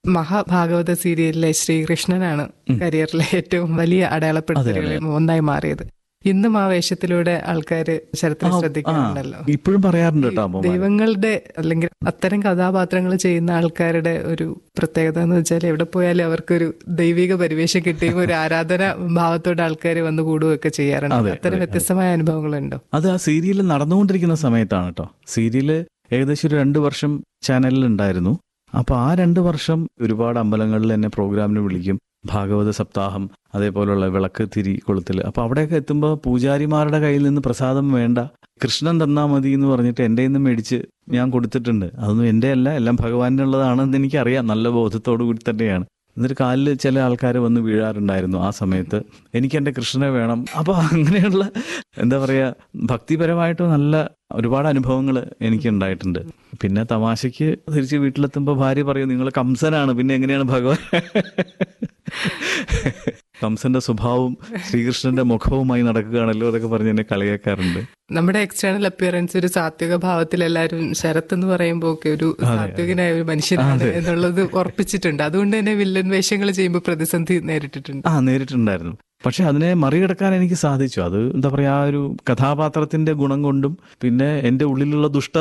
മഹാഭാഗവത സീരിയലിലെ ശ്രീകൃഷ്ണനാണ് കരിയറിലെ ഏറ്റവും വലിയ അടയാളപ്പെടുത്തലുകളിൽ ഒന്നായി മാറിയത് ഇന്നും ആ വേഷത്തിലൂടെ ആൾക്കാർ ശരത്തിനെ ശ്രദ്ധിക്കുന്നുണ്ടല്ലോ ഇപ്പോഴും പറയാറുണ്ട് കേട്ടോ അമ്മ ദൈവങ്ങളുടെ അല്ലെങ്കിൽ അത്തരം കഥാപാത്രങ്ങൾ ചെയ്യുന്ന ആൾക്കാരുടെ ഒരു പ്രത്യേകത എന്ന് വെച്ചാൽ എവിടെ പോയാലും അവർക്കൊരു ദൈവിക പരിവേഷം കിട്ടുകയും ഒരു ആരാധന ഭാവത്തോടെ ആൾക്കാർ വന്നു കൂടുകയൊക്കെ ചെയ്യാറുണ്ട് അത്തരം വ്യത്യസ്തമായ അനുഭവങ്ങളുണ്ടോ അത് ആ സീരിയൽ നടന്നുകൊണ്ടിരിക്കുന്ന സമയത്താണ് കേട്ടോ സീരിയല് ഏകദേശം ഒരു രണ്ട് വർഷം ചാനലിൽ ഉണ്ടായിരുന്നു അപ്പൊ ആ രണ്ട് വർഷം ഒരുപാട് അമ്പലങ്ങളിൽ എന്നെ പ്രോഗ്രാമിന് വിളിക്കും ഭാഗവത സപ്താഹം അതേപോലുള്ള വിളക്ക് തിരി കൊളുത്തൽ അപ്പൊ അവിടെയൊക്കെ എത്തുമ്പോൾ പൂജാരിമാരുടെ കയ്യിൽ നിന്ന് പ്രസാദം വേണ്ട കൃഷ്ണൻ തന്നാ മതി എന്ന് പറഞ്ഞിട്ട് എൻ്റെ നിന്ന് മേടിച്ച് ഞാൻ കൊടുത്തിട്ടുണ്ട് അതൊന്നും എൻ്റെ അല്ല എല്ലാം ഭഗവാന്റെ ഉള്ളതാണെന്ന് എനിക്കറിയാം നല്ല ബോധത്തോടു കൂടി തന്നെയാണ് എന്നിട്ട് കാലിൽ ചില ആൾക്കാർ വന്ന് വീഴാറുണ്ടായിരുന്നു ആ സമയത്ത് എനിക്ക് എൻ്റെ കൃഷ്ണനെ വേണം അപ്പോൾ അങ്ങനെയുള്ള എന്താ പറയുക ഭക്തിപരമായിട്ട് നല്ല ഒരുപാട് അനുഭവങ്ങൾ എനിക്ക് ഉണ്ടായിട്ടുണ്ട് പിന്നെ തമാശയ്ക്ക് തിരിച്ച് വീട്ടിലെത്തുമ്പോൾ ഭാര്യ പറയും നിങ്ങൾ കംസനാണ് പിന്നെ എങ്ങനെയാണ് ഭഗവാൻ കംസന്റെ സ്വഭാവവും ശ്രീകൃഷ്ണന്റെ മുഖവുമായി നടക്കുകയാണല്ലോ അതൊക്കെ പറഞ്ഞ് എന്നെ കളിയാക്കാറുണ്ട് നമ്മുടെ എക്സ്റ്റേണൽ അപ്പിയറൻസ് ഒരു സാത്വിക ഭാവത്തിൽ എല്ലാവരും ശരത്ത് എന്ന് പറയുമ്പോൾ ഒക്കെ ഒരു സാത്വികനായ ഒരു മനുഷ്യനാണ് എന്നുള്ളത് ഉറപ്പിച്ചിട്ടുണ്ട് അതുകൊണ്ട് തന്നെ വില്ലൻ വേഷങ്ങൾ ചെയ്യുമ്പോൾ പ്രതിസന്ധി നേരിട്ടിട്ടുണ്ട് ആ നേരിട്ടുണ്ടായിരുന്നു പക്ഷെ അതിനെ മറികടക്കാൻ എനിക്ക് സാധിച്ചു അത് എന്താ പറയാ ആ ഒരു കഥാപാത്രത്തിന്റെ ഗുണം കൊണ്ടും പിന്നെ എന്റെ ഉള്ളിലുള്ള ദുഷ്ട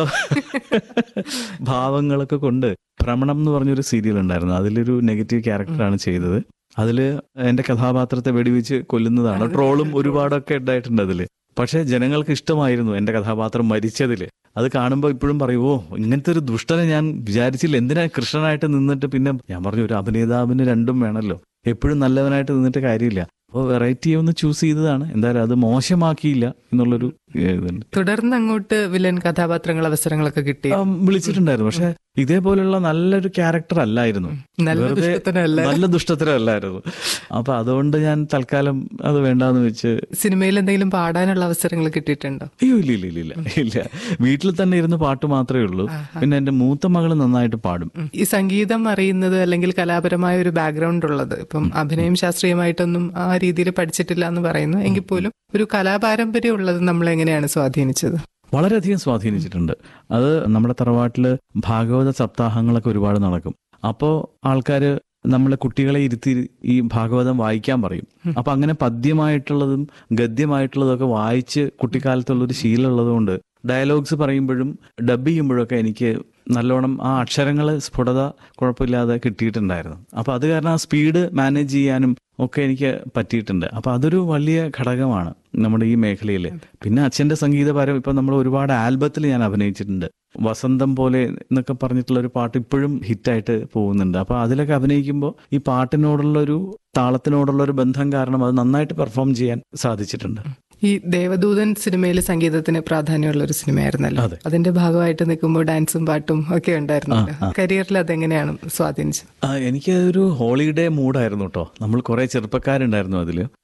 ഭാവങ്ങളൊക്കെ കൊണ്ട് ഭ്രമണം എന്ന് പറഞ്ഞൊരു സീരിയൽ ഉണ്ടായിരുന്നു അതിലൊരു നെഗറ്റീവ് ക്യാരക്ടറാണ് ചെയ്തത് അതില് എന്റെ കഥാപാത്രത്തെ വെടിവെച്ച് കൊല്ലുന്നതാണ് ട്രോളും ഒരുപാടൊക്കെ ഉണ്ടായിട്ടുണ്ട് അതില് പക്ഷെ ജനങ്ങൾക്ക് ഇഷ്ടമായിരുന്നു എന്റെ കഥാപാത്രം മരിച്ചതില് അത് കാണുമ്പോൾ ഇപ്പോഴും പറയുമോ ഇങ്ങനത്തെ ഒരു ദുഷ്ടനെ ഞാൻ വിചാരിച്ചില്ല എന്തിനാ കൃഷ്ണനായിട്ട് നിന്നിട്ട് പിന്നെ ഞാൻ പറഞ്ഞു ഒരു അഭിനേതാവിന് രണ്ടും വേണമല്ലോ എപ്പോഴും നല്ലവനായിട്ട് നിന്നിട്ട് കാര്യമില്ല അപ്പോൾ വെറൈറ്റി ഒന്ന് ചൂസ് ചെയ്തതാണ് എന്തായാലും അത് മോശമാക്കിയില്ല എന്നുള്ളൊരു ഏഹ്, ഇതുണ്ട് തുടർന്ന് അങ്ങോട്ട് വില്ലൻ കഥാപാത്രങ്ങൾ അവസരങ്ങളൊക്കെ കിട്ടി ആ, വിളിച്ചിട്ടുണ്ടായിരുന്നു പക്ഷെ ഇതേപോലുള്ള നല്ലൊരു ക്യാരക്ടർ അല്ലായിരുന്നു നല്ല വെറുതെ ദുഷ്ടത്തനല്ല നല്ല ദുഷ്ടത്തരമല്ലായിരുന്നു അപ്പൊ അതുകൊണ്ട് ഞാൻ തൽക്കാലം അത് വേണ്ടാന്ന് വെച്ച് സിനിമയിൽ എന്തെങ്കിലും പാടാനുള്ള അവസരങ്ങൾ കിട്ടിയിട്ടുണ്ടോ അയ്യോ ഇല്ല ഇല്ല ഇല്ല ഇല്ല ഇല്ല വീട്ടിൽ തന്നെ ഇരുന്ന് പാട്ട് മാത്രമേ ഉള്ളൂ പിന്നെ എന്റെ മൂത്ത മകള് നന്നായിട്ട് പാടും ഉം. ഈ സംഗീതം അറിയുന്നത് അല്ലെങ്കിൽ കലാപരമായ ഒരു ബാക്ക്ഗ്രൗണ്ട് ഉള്ളത് ഇപ്പം അഭിനയം ശാസ്ത്രീയമായിട്ടൊന്നും ആ രീതിയിൽ പഠിച്ചിട്ടില്ല എന്ന് പറയുന്നു എങ്കിൽ പോലും ഒരു കലാപാരമ്പര്യം ഉള്ളത് നമ്മളെ എങ്ങനെയാണ് സ്വാധീനിച്ചത് വളരെയധികം സ്വാധീനിച്ചിട്ടുണ്ട് അത് നമ്മുടെ തറവാട്ടില് ഭാഗവത സപ്താഹങ്ങളൊക്കെ ഒരുപാട് നടക്കും അപ്പോൾ ആൾക്കാര് നമ്മളെ കുട്ടികളെ ഇരുത്തി ഈ ഭാഗവതം വായിക്കാൻ പറയും അപ്പൊ അങ്ങനെ പദ്യമായിട്ടുള്ളതും ഗദ്യമായിട്ടുള്ളതൊക്കെ വായിച്ച് കുട്ടിക്കാലത്തുള്ള ഒരു ശീലമുള്ളത് കൊണ്ട് ഡയലോഗ്സ് പറയുമ്പോഴും ഡബ് ചെയ്യുമ്പോഴൊക്കെ എനിക്ക് നല്ലോണം ആ അക്ഷരങ്ങൾ സ്ഫുടത കുഴപ്പമില്ലാതെ കിട്ടിയിട്ടുണ്ടായിരുന്നു അപ്പൊ അത് കാരണം ആ സ്പീഡ് മാനേജ് ചെയ്യാനും ഒക്കെ എനിക്ക് പറ്റിയിട്ടുണ്ട് അപ്പൊ അതൊരു വലിയ ഘടകമാണ് നമ്മുടെ ഈ മേഖലയിൽ പിന്നെ അച്ഛന്റെ സംഗീതപരം ഇപ്പൊ നമ്മൾ ഒരുപാട് ആൽബത്തിൽ ഞാൻ അഭിനയിച്ചിട്ടുണ്ട് വസന്തം പോലെ എന്നൊക്കെ പറഞ്ഞിട്ടുള്ള ഒരു പാട്ട് ഇപ്പോഴും ഹിറ്റായിട്ട് പോകുന്നുണ്ട് അപ്പൊ അതിലൊക്കെ അഭിനയിക്കുമ്പോൾ ഈ പാട്ടിനോടുള്ള ഒരു താളത്തിനോടുള്ള ഒരു ബന്ധം കാരണം അത് നന്നായിട്ട് പെർഫോം ചെയ്യാൻ സാധിച്ചിട്ടുണ്ട് ഈ ദേവദൂതൻ സിനിമയിൽ സംഗീതത്തിന് പ്രാധാന്യമുള്ള ഒരു സിനിമയായിരുന്നല്ലോ അതെ. അതിന്റെ ഭാഗമായിട്ട് നിൽക്കുമ്പോൾ ഡാൻസും പാട്ടും ഒക്കെ ഉണ്ടായിരുന്നല്ലോ കരിയറിൽ അതെങ്ങനെയാണ് സ്വാധീനിച്ചത് ആ, എനിക്ക് ഒരു ഹോളിഡേ മൂഡായിരുന്നു കേട്ടോ നമ്മൾ കുറെ ചെറുപ്പക്കാരുണ്ടായിരുന്നു അതിൽ